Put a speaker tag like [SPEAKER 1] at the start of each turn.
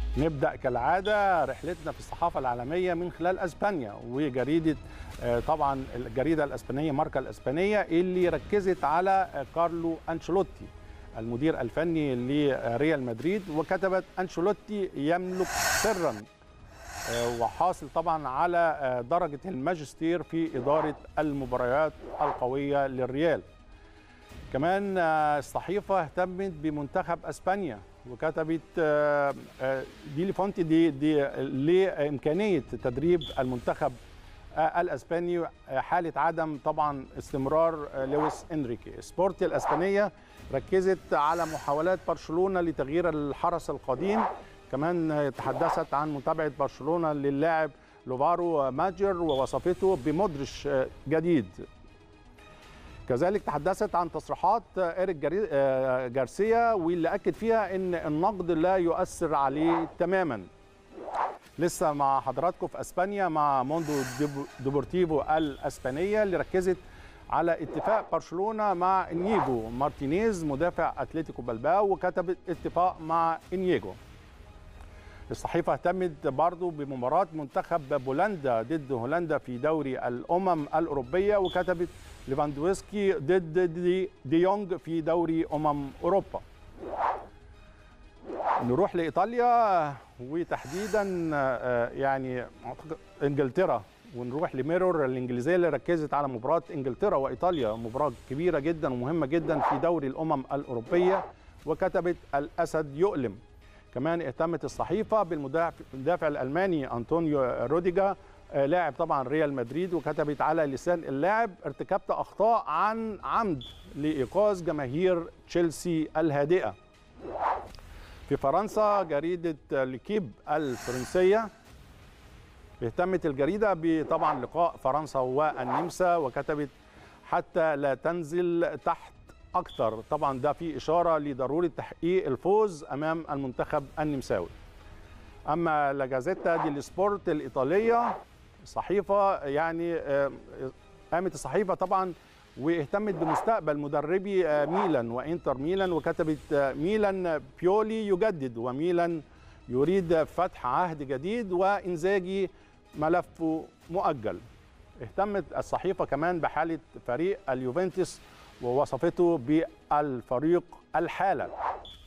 [SPEAKER 1] نبدا كالعاده رحلتنا في الصحافه العالميه من خلال اسبانيا وجريده آه، طبعا الجريده الاسبانيه ماركا الاسبانيه اللي ركزت على آه، كارلو انشيلوتي المدير الفني لريال مدريد وكتبت انشيلوتي يملك سرا آه، وحاصل طبعا على آه، درجه الماجستير في اداره المباريات القويه للريال كمان آه، الصحيفه اهتمت بمنتخب اسبانيا وكتبت آه، آه، دي لفونتي دي دي لامكانيه تدريب المنتخب آه، الاسباني آه، حاله عدم طبعا استمرار آه، لويس انريكي سبورتي الاسبانيه ركزت على محاولات برشلونه لتغيير الحرس القديم كمان آه، تحدثت عن متابعه برشلونه للاعب لوفارو ماجر ووصفته بمدرش آه، جديد كذلك تحدثت عن تصريحات إيريك جاري- آه، جارسيا واللي أكد فيها أن النقد لا يؤثر عليه تماما لسه مع حضراتكم في اسبانيا مع موندو ديبو- ديبورتيفو الاسبانيه اللي ركزت على اتفاق برشلونه مع انيجو مارتينيز مدافع اتلتيكو بلباو وكتبت اتفاق مع انيجو الصحيفه اهتمت برضو بمباراه منتخب بولندا ضد هولندا في دوري الامم الاوروبيه وكتبت ليفاندوسكي ضد دي, دي يونج في دوري امم اوروبا نروح لايطاليا وتحديدا آه، يعني أعتقد انجلترا ونروح لميرور الانجليزيه اللي ركزت على مباراه انجلترا وايطاليا مباراه كبيره جدا ومهمه جدا في دوري الامم الاوروبيه وكتبت الاسد يؤلم كمان اهتمت الصحيفه بالمدافع المدافع الالماني انطونيو روديجا آه، لاعب طبعا ريال مدريد وكتبت على لسان اللاعب ارتكبت اخطاء عن عمد لايقاظ جماهير تشيلسي الهادئه في فرنسا جريدة ليكيب الفرنسية اهتمت الجريدة بطبعا لقاء فرنسا والنمسا وكتبت حتى لا تنزل تحت أكثر طبعا ده في إشارة لضرورة تحقيق الفوز أمام المنتخب النمساوي أما لا جازيتا دي السبورت الإيطالية صحيفة يعني آه، قامت الصحيفة طبعا واهتمت بمستقبل مدربي آه، ميلان وانتر ميلان وكتبت آه، ميلان بيولي يجدد وميلان يريد فتح عهد جديد وانزاجي ملفه مؤجل اهتمت الصحيفه كمان بحاله فريق اليوفنتوس ووصفته بالفريق الحاله